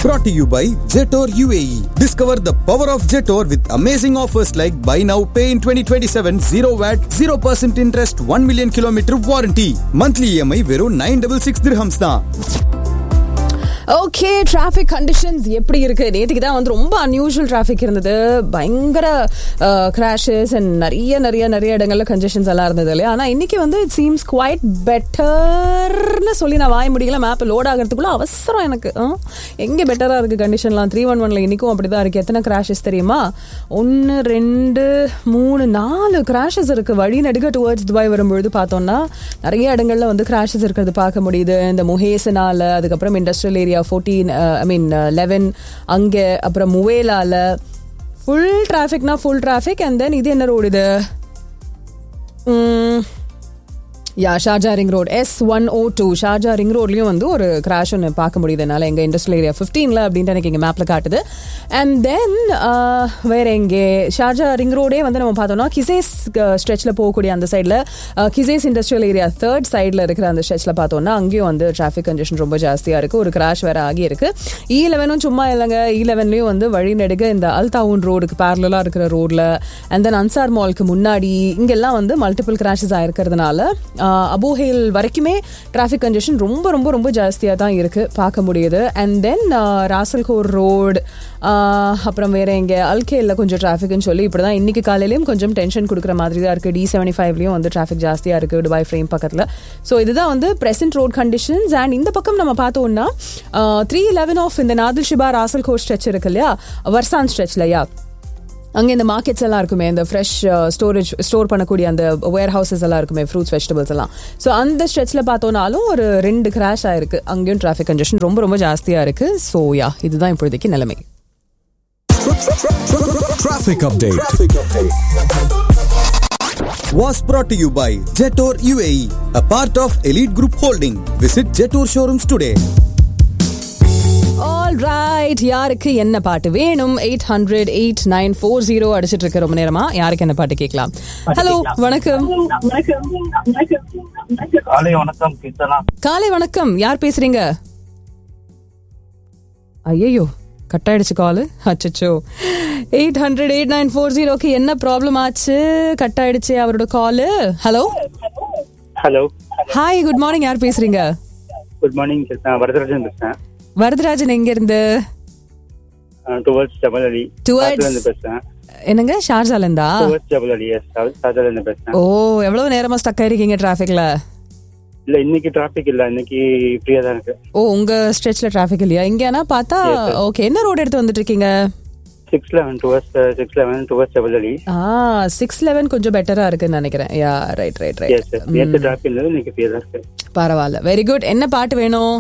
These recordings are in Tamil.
brought to you by Jetor UAE. Discover the power of Jetor with amazing offers like buy now, pay in 2027, 0 VAT, 0% interest, 1 million kilometer warranty. Monthly EMI வெறும் 966 dirhams தான். ஓகே டிராஃபிக் கண்டிஷன்ஸ் எப்படி இருக்கு நேற்றுக்கு தான் வந்து ரொம்ப அன்யூஷுவல் டிராஃபிக் இருந்தது பயங்கர கிராஷஸ் அண்ட் நிறைய நிறைய நிறைய இடங்கள்ல கன்ஜெஷன்ஸ் எல்லாம் இருந்தது இல்லையா ஆனால் இன்னைக்கு வந்து இட் சீம்ஸ் குவைட் பெட்டர்னு சொல்லி நான் வாய முடியல மேப் லோட் ஆகிறதுக்குள்ள அவசரம் எனக்கு ஆ? எங்க பெட்டரா இருக்கு கண்டிஷன்லாம் த்ரீ ஒன் ஒன்ல இன்னைக்கும் அப்படிதான் இருக்கு எத்தனை கிராஷஸ் தெரியுமா ஒன்று ரெண்டு மூணு நாலு கிராஷஸ் இருக்கு வழி நடுக்க டுவர்ட்ஸ் துபாய் வரும்பொழுது பார்த்தோம்னா நிறைய இடங்கள்ல வந்து கிராஷஸ் இருக்கிறது பார்க்க முடியுது இந்த முஹேசனால அதுக்கப்புறம் industrial area fourteen I mean eleven அங்கே அப்புறம் முவேலால ஃபுல் டிராஃபிக்னா ஃபுல் டிராஃபிக் அண்ட் தென் இது என்ன ரோடு இது yeah Sharjah ring road S one oh two Sharjah ring ரோட்லயும் வந்து ஒரு கிராஷ் ஒன்று பார்க்க முடியுது என்னால் எங்கள் இண்டஸ்ட்ரியல் ஏரியா ஃபிஃப்டீனில் அப்படின்ட்டு எனக்கு எங்கள் மேப்பில் காட்டுது அண்ட் தென் வேற எங்கே ஷார்ஜா ரிங் ரோடே வந்து நம்ம பார்த்தோம்னா கிசேஸ் ஸ்ட்ரெச்சில் போகக்கூடிய அந்த சைடில் கிசேஸ் இண்டஸ்ட்ரியல் ஏரியா தேர்ட் சைடில் இருக்கிற அந்த ஸ்ட்ரெச்சில் பார்த்தோம்னா அங்கேயும் வந்து டிராஃபிக் கன்ஜெஷன் ரொம்ப ஜாஸ்தியாக இருக்குது ஒரு கிராஷ் வேற ஆகி இருக்கு இ லெவனும் சும்மா இல்லைங்க இ லெவன்லேயும் வந்து வழி நெடுக இந்த அல்தாவுன் ரோடுக்கு பேரலாக இருக்கிற ரோடில் அண்ட் தென் அன்சார் மால்க்கு முன்னாடி இங்கெல்லாம் வந்து மல்டிபிள் கிராஷஸ் ஆயிருக்கிறதுனால அபோஹேல் வரைக்குமே டிராஃபிக் கன்ஜெஷன் ரொம்ப ரொம்ப ரொம்ப ஜாஸ்தியாக தான் இருக்குது பார்க்க முடியுது அண்ட் தென் ராசல்கோர் ரோடு அப்புறம் வேற எங்கே அல்கேலில் கொஞ்சம் டிராஃபிக்னு சொல்லி இப்படி தான் இன்னைக்கு காலையிலையும் கொஞ்சம் டென்ஷன் கொடுக்குற மாதிரி தான் இருக்குது டி செவன்டி ஃபைவ்லையும் வந்து டிராஃபிக் ஜாஸ்தியாக இருக்குது துபாய் ஃப்ரேம் பக்கத்தில் ஸோ இதுதான் வந்து பிரசன்ட் ரோட் கண்டிஷன்ஸ் அண்ட் இந்த பக்கம் நம்ம பார்த்தோம்னா த்ரீ லெவன் ஆஃப் இந்த நாதில் ஷிபா ராசல்கோர் ஸ்ட்ரெச் இருக்கு இல்லையா வர்சான் ஸ்ட்ரெச்லையா அங்கே இந்த மார்க்கெட்ஸ் எல்லாம் இருக்குமே இந்த ஃப்ரெஷ் ஸ்டோரேஜ் ஸ்டோர் பண்ணக்கூடிய அந்த வேர் ஹவுசஸ் எல்லாம் இருக்குமே ஃப்ரூட்ஸ் வெஜிடபிள்ஸ் எல்லாம் ஸோ அந்த ஸ்ட்ரெச்சில் பார்த்தோன்னாலும் ஒரு ரெண்டு கிராஷ் ஆயிருக்கு அங்கேயும் டிராஃபிக் கன்ஜெஷன் ரொம்ப ரொம்ப ஜாஸ்தியாக இருக்கு ஸோ யா இதுதான் இப்போதைக்கு நிலைமை Traffic update. Was brought to you by Jetor UAE, a part of Elite Group Holding. Visit Jetor showrooms today. All right யாருக்கு என்ன பாட்டு வேணும் eight hundred eight nine four zero அடிச்சிட்டு இருக்க ரொம்ப நேரமா யாருக்கு என்ன பாட்டு கேட்கலாம் ஹலோ வணக்கம் காலை வணக்கம் கீர்த்தனா காலை வணக்கம் யார் பேசுறீங்க ஐயோ கட் ஆயிடுச்சு காலு அச்சச்சோ eight hundred eight nine four ஜீரோக்கு என்ன ப்ராப்ளம் ஆச்சு கட் ஆயிடுச்சு அவரோட காலு hello hello hi good morning யார் பேசுறீங்க குட் மார்னிங் கீர்த்தனா வரதராஜன் பேசுறேன் வரதராஜன் எங்க இருந்து டுவர்ட்ஸ் ஜபல் அலி Towards- இருந்து பேசுறேன் என்னங்க ஷார்ஜால இருந்தா டுவர்ட்ஸ் ஜபல் அலி எஸ் சாஜால இருந்து பேசுறேன் ஓ எவ்வளவு நேரமா ஸ்டக் ஆயிருக்கீங்க டிராஃபிக்ல இல்ல இன்னைக்கு டிராபிக் இல்ல இன்னைக்கு ஃப்ரீயா தான் இருக்கு ஓ உங்க ஸ்ட்ரெச்ல டிராஃபிக் இல்லையா இங்கனா பார்த்தா ஓகே என்ன ரோடு எடுத்து வந்துட்டு இருக்கீங்க six eleven towards six eleven towards Jebel Ali ஆ சிக்ஸ் லெவன் கொஞ்சம் பெட்டரா இருக்குன்னு நினைக்கிறேன் yeah right right yes right நேற்று டிராபிக் இருந்தது இன்னைக்கு ஃப்ரீயா தான் இருக்கு பரவாயில்ல வெரி குட் என்ன பாட்டு வேணும்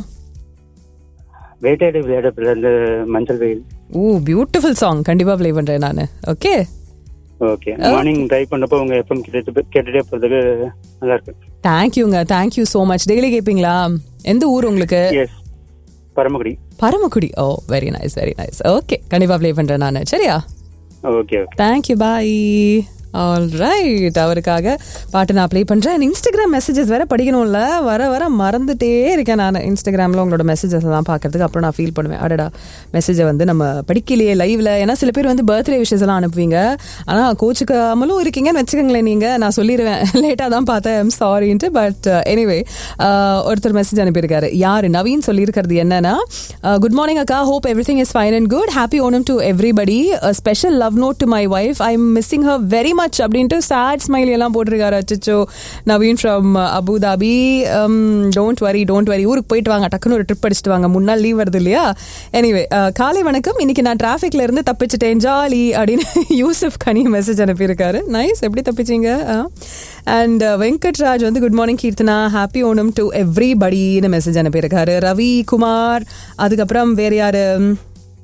வேட்டையாடு விளையாடப்புல இருந்து மஞ்சள் வெயில் ஓ பியூட்டிஃபுல் சாங் கண்டிப்பா ப்ளே பண்றேன் நான் ஓகே ஓகே மார்னிங் ட்ரை பண்ணப்போ உங்க எஃப்எம் கேட்டு கேட்டுட்டே போறதுக்கு நல்லா இருக்கு தேங்க்யூங்க தேங்க்யூ ஸோ மச் டெய்லி கேட்பீங்களா எந்த ஊர் உங்களுக்கு yes Paramakudi Paramakudi oh very nice very nice okay கண்டிப்பா ப்ளே பண்றேன் நான் சரியா okay okay thank you bye all right அவருக்காக பாட்டு நான் ப்ளே பண்ணுறேன் இன்ஸ்டாகிராம் மெசேஜஸ் வேற படிக்கணும்ல வர வர மறந்துட்டே இருக்கேன் நான் இன்ஸ்டாகிராமில் உங்களோட மெசேஜஸ் எல்லாம் பார்க்கறதுக்கு அப்புறம் நான் ஃபீல் பண்ணுவேன் அடடா மெசேஜை வந்து நம்ம படிக்கலையே லைவ்ல ஏன்னா சில பேர் வந்து பர்த்டே விஷஸ் எல்லாம் அனுப்புவீங்க ஆனால் கோச்சுக்காமலும் இருக்கீங்கன்னு வச்சுக்கோங்களேன் நீங்கள் நான் சொல்லிடுவேன் லேட்டாக தான் பார்த்தேன் ஐம் சாரின்ட்டு பட் எனிவே ஒருத்தர் மெசேஜ் அனுப்பியிருக்காரு யார் நவீன் சொல்லியிருக்கிறது என்னன்னா குட் மார்னிங் அக்கா hope everything is fine and good happy Onam to everybody special love note to my wife I am missing her very much அப்படின்ட்டு சேட் ஸ்மைல் எல்லாம் போட்டிருக்காரு அச்சோ Naveen from Abu Dhabi don't worry don't worry ஊருக்கு போயிட்டு வாங்க டக்குன்னு ஒரு ட்ரிப் அடிச்சுட்டு வாங்க முன்னாள் லீவ் வருது இல்லையா எனிவே காலை வணக்கம் இன்னைக்கு நான் டிராஃபிக்ல இருந்து தப்பிச்சிட்டேன் ஜாலி அப்படின்னு யூசுப் கனி மெசேஜ் அனுப்பியிருக்காரு நைஸ் எப்படி தப்பிச்சீங்க அண்ட் வெங்கட்ராஜ் வந்து good morning Keerthana happy Onam to எவ்ரிபடின்னு மெசேஜ் அனுப்பியிருக்காரு ரவி குமார் அதுக்கப்புறம் வேற யாரு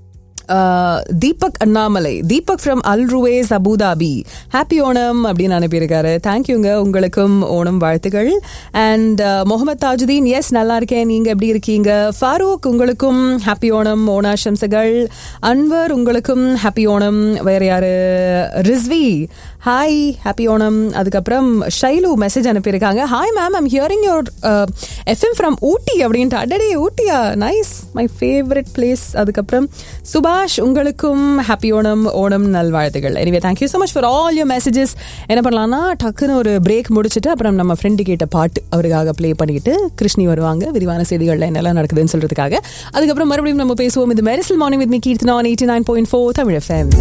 Deepak Annamalai Deepak from Al Ruwais Abu Dhabi happy Onam அப்படின்னு அனுப்பியிருக்காரு தேங்க்யூங்க உங்களுக்கும் ஓணம் வாழ்த்துக்கள் அண்ட் முகமது தாஜுதீன் எஸ் நல்லா இருக்கேன் நீங்க எப்படி இருக்கீங்க ஃபாரூக் உங்களுக்கும் ஹாப்பி ஓணம் ஓணாசம்சகள் அன்வர் உங்களுக்கும் ஹாப்பி ஓணம் வேற யாரு ரிஸ்வி ஹாய் ஹாப்பி ஓணம் அதுக்கப்புறம் ஷைலு மெசேஜ் அனுப்பியிருக்காங்க hi ma'am I'm hearing your FM from Ooty அப்படின்ட்டு அடடே ஊட்டியா நைஸ் மை ஃபேவரட் பிளேஸ் அதுக்கப்புறம் சுபாஷ் உங்களுக்கும் ஹாப்பி ஓணம் ஓணம் நல்வாழ்த்துகள் anyway thank you so much for all your messages என்ன பண்ணலாம்னா டக்குன்னு ஒரு பிரேக் முடிச்சுட்டு அப்புறம் நம்ம ஃப்ரெண்டு கேட்ட பாட்டு அவருக்காக ப்ளே பண்ணிட்டு கிருஷ்ணி வருவாங்க விரிவான செய்திகளில் என்னெல்லாம் நடக்குதுன்னு சொல்றதுக்காக அதுக்கப்புறம் மறுபடியும் நம்ம பேசுவோம் இது மெரிசல் morning with me Keerthana eighty nine point four Tamil FM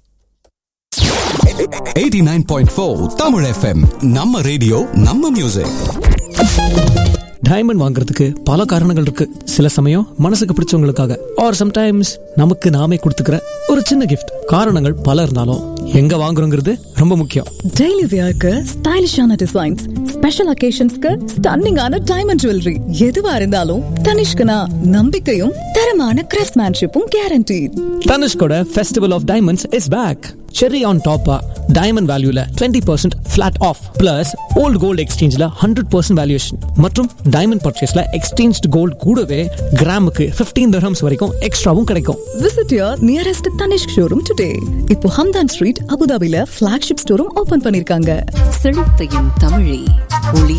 89.4 Tamil FM நம்ம ரேடியோ நம்ம மியூசிக் டைமண்ட் வாங்குறதுக்கு பல காரணங்கள் இருக்கு சில சமயம் மனசுக்கு பிடிச்சவங்களுக்காக ஆர் சம்டைம்ஸ் நமக்கு நாமே கொடுத்துக்கிற ஒரு சின்ன கிஃப்ட் காரணங்கள் பல இருந்தாலும் எங்க வாங்குறோங்கிறது ரொம்ப முக்கியம் டெய்லி வியர்க்கு ஸ்டைலிஷான டிசைன்ஸ் ஸ்பெஷல் அகேஷன்ஸ்க்கு ஸ்டன்னிங்கான டைமண்ட் ஜுவல்லரி எதுவா இருந்தாலும் தனிஷ்கனா நம்பிக்கையும் தரமான கிராஃப்ட்மேன்ஷிப்பும் கேரண்டி தனுஷ்கோட festival of diamonds is back cherry on டாப்பா டைமண்ட் வேல்யூல twenty percent flat off plus old gold எக்ஸ்சேஞ்சில் ஹண்ட்ரட் பர்சன்ட் வேல்யூஷன் மற்றும் டைமண்ட் பர்ச்சேஸ்ல எக்ஸ்சேஞ்ச் கோல்டு கூடவே கிராமுக்கு ஃபிஃப்டீன் தர்ஹம்ஸ் வரைக்கும் எக்ஸ்ட்ராவும் கிடைக்கும் visit your nearest Tanishq showroom today இப்போ ஹம்தான் ஸ்ட்ரீட் அபுதாபில ஃபிளாக்ஷிப் ஸ்டோரும் ஓபன் பண்ணிருக்காங்க செழித்தையும் தமிழே ஒளி